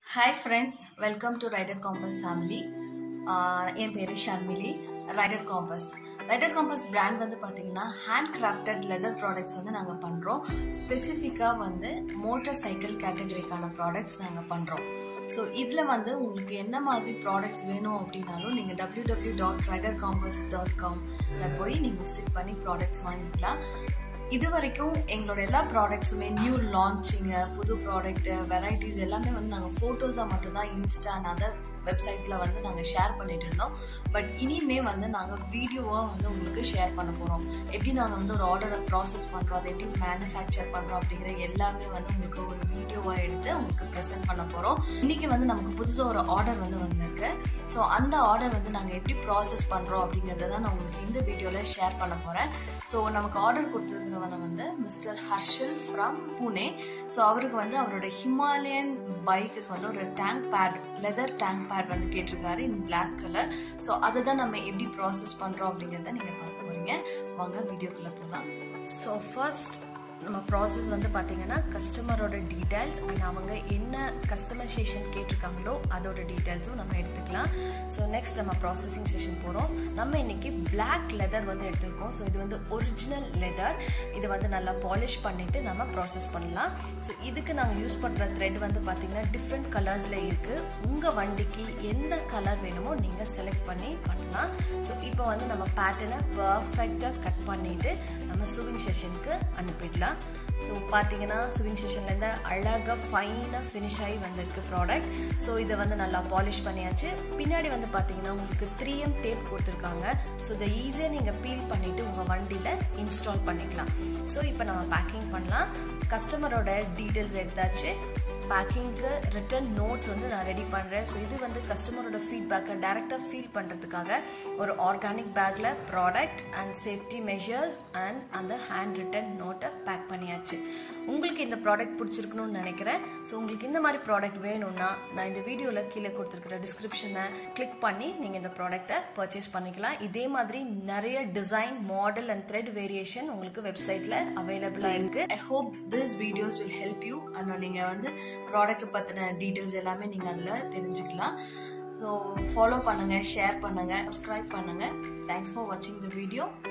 hi friends welcome to rider compass family என் பேர் Sharmili rider compass rider compass brand வந்து பார்த்தீங்கன்னா ஹேண்ட் கிராஃப்டட் லெதர் ப்ராடக்ட்ஸ் வந்து நாங்கள் பண்ணுறோம் ஸ்பெசிஃபிக்காக வந்து மோட்டார் சைக்கிள் கேட்டகரிக்கான ப்ராடக்ட்ஸ் நாங்கள் பண்ணுறோம் ஸோ இதில் வந்து உங்களுக்கு என்ன மாதிரி ப்ராடக்ட்ஸ் வேணும் அப்படின்னாலும் நீங்கள் W W dot rider compass dot காமில் போய் நீங்கள் விசிட் பண்ணி ப்ராடக்ட்ஸ் வாங்கிக்கலாம் இது வரைக்கும் எங்களோட எல்லா ப்ராடக்ட்ஸுமே நியூ லான்ச்சிங்கு புது ப்ராடக்ட்டு வெரைட்டிஸ் எல்லாமே வந்து நாங்கள் ஃபோட்டோஸாக மட்டும்தான் இன்ஸ்டா அண்ட் அதர் வெப்சைட்டில் வந்து நாங்கள் ஷேர் பண்ணிட்டு இருந்தோம் பட் இனிமே வந்து நாங்கள் வீடியோவாக வந்து உங்களுக்கு ஷேர் பண்ண போகிறோம் எப்படி நாங்கள் வந்து ஒரு ஆர்டரை ப்ராசஸ் பண்ணுறோம் அதை எப்படி மேனுஃபேக்சர் பண்ணுறோம் அப்படிங்கிற எல்லாமே வந்து உங்களுக்கு ஒரு வீடியோவாக எடுத்து உங்களுக்கு ப்ரெசென்ட் பண்ண போகிறோம் இன்றைக்கி வந்து நமக்கு புதுசாக ஒரு ஆர்டர் வந்து வந்திருக்கு ஸோ அந்த ஆர்டர் வந்து நாங்கள் எப்படி ப்ராசஸ் பண்ணுறோம் அப்படிங்கிறத தான் நான் உங்களுக்கு இந்த வீடியோவில் ஷேர் பண்ண போகிறேன் ஸோ நமக்கு ஆர்டர் கொடுத்துருக்கிறவங்க வந்து mister Harshal from Pune so அவருக்கு வந்து அவரோட ஹிமாலயன் பைக்குக்கு வந்து ஒரு tank pad leather tank pad வந்து கேட்டிருக்காரு இன் பிளாக் கலர் ஸோ அதை தான் நம்ம எப்படி ப்ராசஸ் பண்ணுறோம் அப்படிங்கிறத நீங்கள் பார்க்க போகிறீங்க வாங்க வீடியோக்குள்ளே போகலாம் ஸோ ஃபர்ஸ்ட் நம்ம ப்ராசஸ் வந்து பார்த்தீங்கன்னா கஸ்டமரோட டீட்டெயில்ஸ் அண்ட் அவங்க என்ன கஸ்டமைசேஷன் கேட்டிருக்காங்களோ அதோட டீட்டெயில்ஸும் நம்ம எடுத்துக்கலாம் ஸோ நெக்ஸ்ட் நம்ம ப்ராசஸிங் செஷன் போகிறோம் நம்ம இன்னைக்கு பிளாக் லெதர் வந்து எடுத்திருக்கோம் ஸோ இது வந்து ஒரிஜினல் லெதர் இது வந்து நல்லா பாலிஷ் பண்ணிவிட்டு நம்ம ப்ராசஸ் பண்ணலாம் ஸோ இதுக்கு நாங்கள் யூஸ் பண்ணுற த்ரெட் வந்து பார்த்தீங்கன்னா டிஃப்ரெண்ட் கலர்ஸில் இருக்குது உங்கள் வண்டிக்கு எந்த கலர் வேணுமோ நீங்கள் செலக்ட் பண்ணி பண்ணலாம் ஸோ இப்போ வந்து நம்ம பேட்டர்னை பர்ஃபெக்டாக கட் பண்ணிவிட்டு நம்ம சூவிங் செஷனுக்கு அனுப்பிடலாம் ஸோ பார்த்தீங்கன்னா சுவிங் செஷன்லேருந்து அழகாக ஃபைனாக ஃபினிஷ் ஆகி வந்திருக்கு ப்ராடக்ட் ஸோ இதை வந்து நல்லா பாலிஷ் பண்ணியாச்சு பின்னாடி வந்து பார்த்தீங்கன்னா உங்களுக்கு த்ரீ எம் டேப் கொடுத்துருக்காங்க ஸோ இதை ஈஸியாக நீங்கள் பீல் பண்ணிவிட்டு உங்கள் வண்டியில் இன்ஸ்டால் பண்ணிக்கலாம் ஸோ இப்போ நம்ம பேக்கிங் பண்ணலாம் கஸ்டமரோட டீட்டெயில்ஸ் எடுத்தாச்சு பேக்கிங்க்கு ரிட்டன் நோட்ஸ் வந்து நான் ரெடி பண்ணுறேன் ஸோ இது வந்து கஸ்டமரோட ஃபீட்பேக்கை டேரெக்டாக ஃபீல் பண்ணுறதுக்காக ஒரு ஆர்கானிக் பேக்கில் product and safety measures and அந்த ஹேண்ட் ரிட்டன் நோட்டை பேக் பண்ணியாச்சு உங்களுக்கு இந்த ப்ராடக்ட் பிடிச்சிருக்கணும்னு நினைக்கிறேன் ஸோ உங்களுக்கு இந்த மாதிரி ப்ராடக்ட் வேணும்னா நான் இந்த வீடியோவில் கீழே கொடுத்துருக்கிற டிஸ்கிரிப்ஷனை கிளிக் பண்ணி நீங்கள் இந்த ப்ராடக்ட்டை பர்ச்சேஸ் பண்ணிக்கலாம் இதே மாதிரி நிறைய design model and thread variation உங்களுக்கு வெப்சைட்டில் அவைலபிளாக இருக்குது I hope this videos will help you and நீங்கள் வந்து ப்ராடக்ட் பற்றின டீட்டெயில்ஸ் எல்லாமே நீங்கள் அதில் தெரிஞ்சுக்கலாம் ஸோ ஃபாலோ பண்ணுங்கள் ஷேர் பண்ணுங்கள் சப்ஸ்கிரைப் பண்ணுங்கள் தேங்க்ஸ் ஃபார் வாட்சிங் த வீடியோ